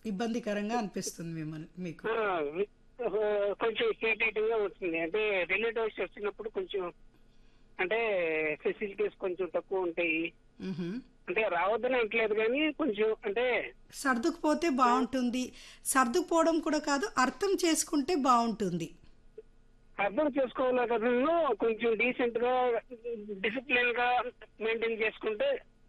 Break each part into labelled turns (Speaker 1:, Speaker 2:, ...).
Speaker 1: ఇబ్బందికరంగా అనిపిస్తుంది మిమ్మల్ని మీకు
Speaker 2: ఆ, ఆ, కొంచెం ఇరిటేటింగ్ గా ఉంటుంది అంటే రిలేటివ్స్ వచ్చినప్పుడు కొంచెం అంటే ఫెసిలిటీస్ కొంచెం తక్కువ ఉంటాయి
Speaker 1: మ్హూ.
Speaker 2: అంటే రావద్దని అంటలేదు కానీ కొంచెం అంటే
Speaker 1: సర్దుకుపోతే బాగుంటుంది సర్దుకుపోవడం కూడా కాదు అర్థం చేసుకుంటే బాగుంటుంది
Speaker 2: అర్థం చేసుకోవాలి కదా కొంచెం డీసెంట్ గా డిసిప్లిన్ గా మెయింటైన్ చేసుకుంటే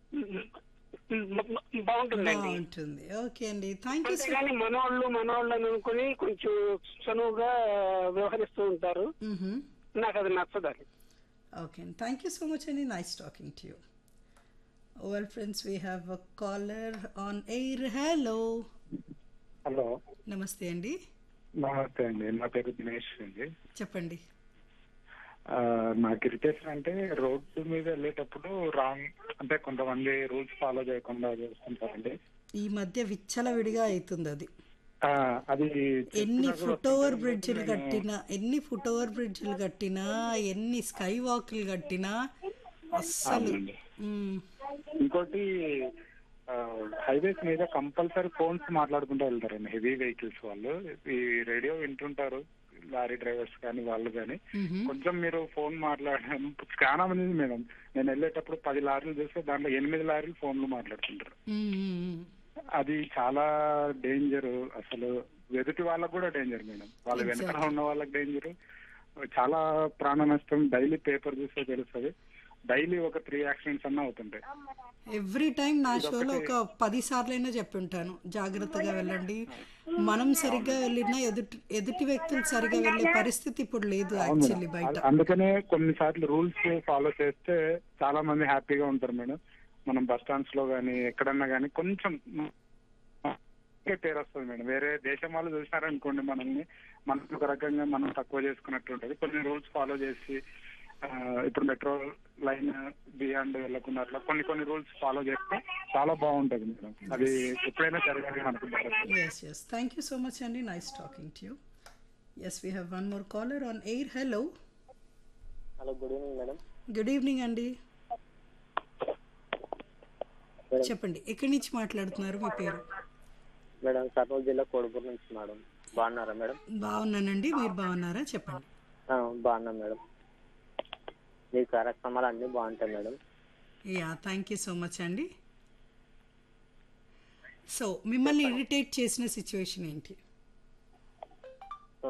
Speaker 2: బాగుంటుందండి
Speaker 1: బాగుంటుంది ఓకే అండి థ్యాంక్ యూ సో
Speaker 2: అంతేగాని మనోళ్ళు మనోళ్ళు అని అనుకుని కొంచెం చనువుగా వ్యవహరిస్తూ ఉంటారు నాకు అది నచ్చదు అది
Speaker 1: ఓకే అండి థ్యాంక్ యూ సో మచ్ అండి nice talking to you well friends we have a caller on air hello
Speaker 3: hello
Speaker 1: నమస్తే అండి
Speaker 3: నమస్తే అండి నా పేరు దినేష్ అండి
Speaker 1: చెప్పండి
Speaker 3: ఆ, నాకు ఇరిటేషన్ అంటే రోడ్డు మీద వెళ్ళేటప్పుడు రాంగ్ అంటే కొంతమంది రూల్స్ ఫాలో చేయకుండా చేస్తుంటారండి
Speaker 1: ఈ మధ్య విచ్చలవిడిగా అవుతుంది అది
Speaker 3: ఆ, అది
Speaker 1: ఎన్ని
Speaker 3: చెప్పినా కూడా
Speaker 1: ఫుట్ ఓవర్
Speaker 3: కొంచెం
Speaker 1: బ్రిడ్జ్లు
Speaker 3: నేను-
Speaker 1: కట్టినా ఎన్ని ఫుట్ ఓవర్ బ్రిడ్జ్లు కట్టినా ఎన్ని స్కై వాక్లు కట్టినా అస్సలు
Speaker 3: అవునండి.
Speaker 1: మ్మ్.
Speaker 3: ఇంకోటి హైవేస్ మీద కంపల్సరీ ఫోన్స్ మాట్లాడుకుంటూ వెళ్తారండి హెవీ వెహికల్స్ వాళ్ళు ఈ రేడియో వింటుంటారు లారీ డ్రైవర్స్ కానీ వాళ్ళు కానీ
Speaker 1: మ్హూ.
Speaker 3: కొంచెం మీరు ఫోన్ మాట్లాడడం చాలా మంది మేడం నేను వెళ్ళేటప్పుడు పది లారీలు చూస్తే దాంట్లో ఎనిమిది లారీలు ఫోన్లు మాట్లాడుతుంటారు
Speaker 1: మ్మ్, మ్మ్.
Speaker 3: అది చాలా డేంజర్ అసలు ఎదుటి వాళ్ళకు కూడా డేంజర్ మేడం వాళ్ళ వెనకాల ఉన్న వాళ్ళకి డేంజర్ చాలా ప్రాణ నష్టం డైలీ పేపర్ చూస్తే తెలుస్తుంది డైలీ ఒక త్రీ యాక్సిడెంట్స్ అన్న అవుతుంటాయి
Speaker 1: ఎవ్రీ టైం నా షోలో ఒక పది సార్లైనా చెప్పుంటాను జాగ్రత్తగా వెళ్ళండి మనం సరిగ్గా వెళ్ళినా ఎదుటి ఎదుటి వ్యక్తులు సరిగ్గా వెళ్ళే పరిస్థితి ఇప్పుడు లేదు యాక్చువల్లీ బయట
Speaker 3: అందుకనే కొన్నిసార్లు రూల్స్ ఫాలో చేస్తే చాలా మంది హ్యాపీగా ఉంటారు మేడం మనం బస్ స్టాండ్స్ లో కానీ ఎక్కడన్నా కానీ కొంచెం మనకే పేరు వస్తుంది మేడం వేరే దేశం వాళ్ళు చూసినారనుకోండి మనల్ని మనం ఒక రకంగా మనం తక్కువ చేసుకున్నట్టు ఉంటుంది కొన్ని రూల్స్ ఫాలో చేసి ఆ, ఇప్పుడు మెట్రో లైన్ బియాండ్ వెళ్ళకుండా అట్లా కొన్ని కొన్ని రూల్స్ ఫాలో చేస్తే చాలా బాగుంటది మేడం అది ఎప్పుడైనా జరగాలి అనుకుంటారు
Speaker 1: yes yes thank you so much అండి nice talking to you yes we have one more caller on air hello
Speaker 4: hello good evening madam
Speaker 1: good evening అండి చెప్పండి ఎక్కడి నుంచి మాట్లాడుతున్నారు మీ పేరు
Speaker 4: మేడం కర్నూలు జిల్లా కోడుపూర్ నుంచి మేడం బాగున్నారా మేడం
Speaker 1: బాగున్నానండి మీరు బాగున్నారా చెప్పండి
Speaker 4: ఆ, బాగున్నాం మేడం మీ కార్యక్రమాలు అన్నీ బాగుంటాయి madam
Speaker 1: yeah thank you so much అండి సో మిమ్మల్ని ఇరిటేట్ చేసిన సిచ్యువేషన్ ఏంటి
Speaker 4: ఆ,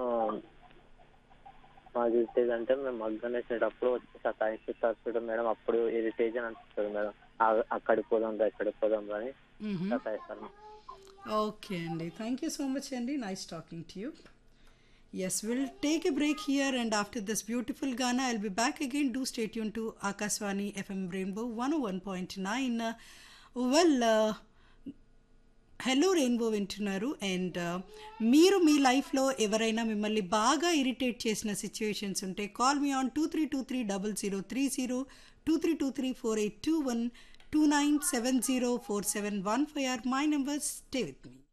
Speaker 4: మాకు ఇరిటేజ్ అంటే మేము మగ్గం వేసేటప్పుడు వచ్చి సతాయిస్తారు చూడండి మేడం అప్పుడు ఇరిటేజ్ అని అనిపిస్తుంది మేడం ఆ- అక్కడికి పోదాం రా ఇక్కడికి పోదాం రా అని సతాయిస్తారు
Speaker 1: ఓకే అండి థ్యాంక్ యూ సో మచ్ అండి nice talking to you yes will take a break here and after this beautiful గానా I'll be back again do stay యూన్ to Akashvani FM rainbow one one point nine well hello rainbow వింటున్నారు and మీరు మీ లైఫ్లో ఎవరైనా మిమ్మల్ని బాగా irritate చేసిన సిచ్యువేషన్స్ ఉంటే call me on two three two three double zero three zero two three two three four eight two one two nine seven zero four seven one five or my numbers stay with me